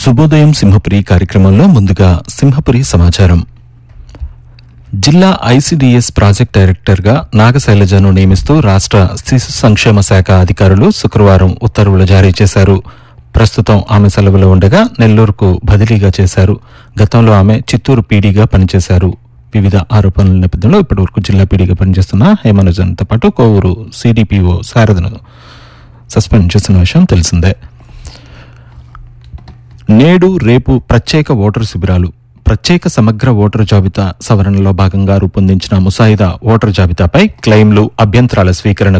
శుభోదయం సింహపురి కార్యక్రమంలో ముందుగా సింహపురి సమాచారం జిల్లా ఐసిడిఎస్ ప్రాజెక్ట్ డైరెక్టర్గా నాగశైలజను నియమిస్తూ రాష్ట్ర శిశు సంక్షేమ శాఖ అధికారులు శుక్రవారం ఉత్తర్వులు జారీ చేశారు ప్రస్తుతం ఆమె సెలవులో ఉండగా నెల్లూరుకు బదిలీగా చేశారు గతంలో ఆమె చిత్తూరు పీడీగా పనిచేశారు వివిధ ఆరోపణల నేపథ్యంలో ఇప్పటివరకు జిల్లా పీడీగా పనిచేస్తున్న హేమనుజన్తో పాటు కోవూరు సిడిపిఓ శారదను సస్పెండ్ చేసిన విషయం తెలిసిందే నేడు రేపు ప్రత్యేక ఓటరు శిబిరాలు ప్రత్యేక సమగ్ర ఓటరు జాబితా సవరణలో భాగంగా రూపొందించిన ముసాయిదా ఓటరు జాబితాపై క్లెయిమ్లు అభ్యంతరాల స్వీకరణ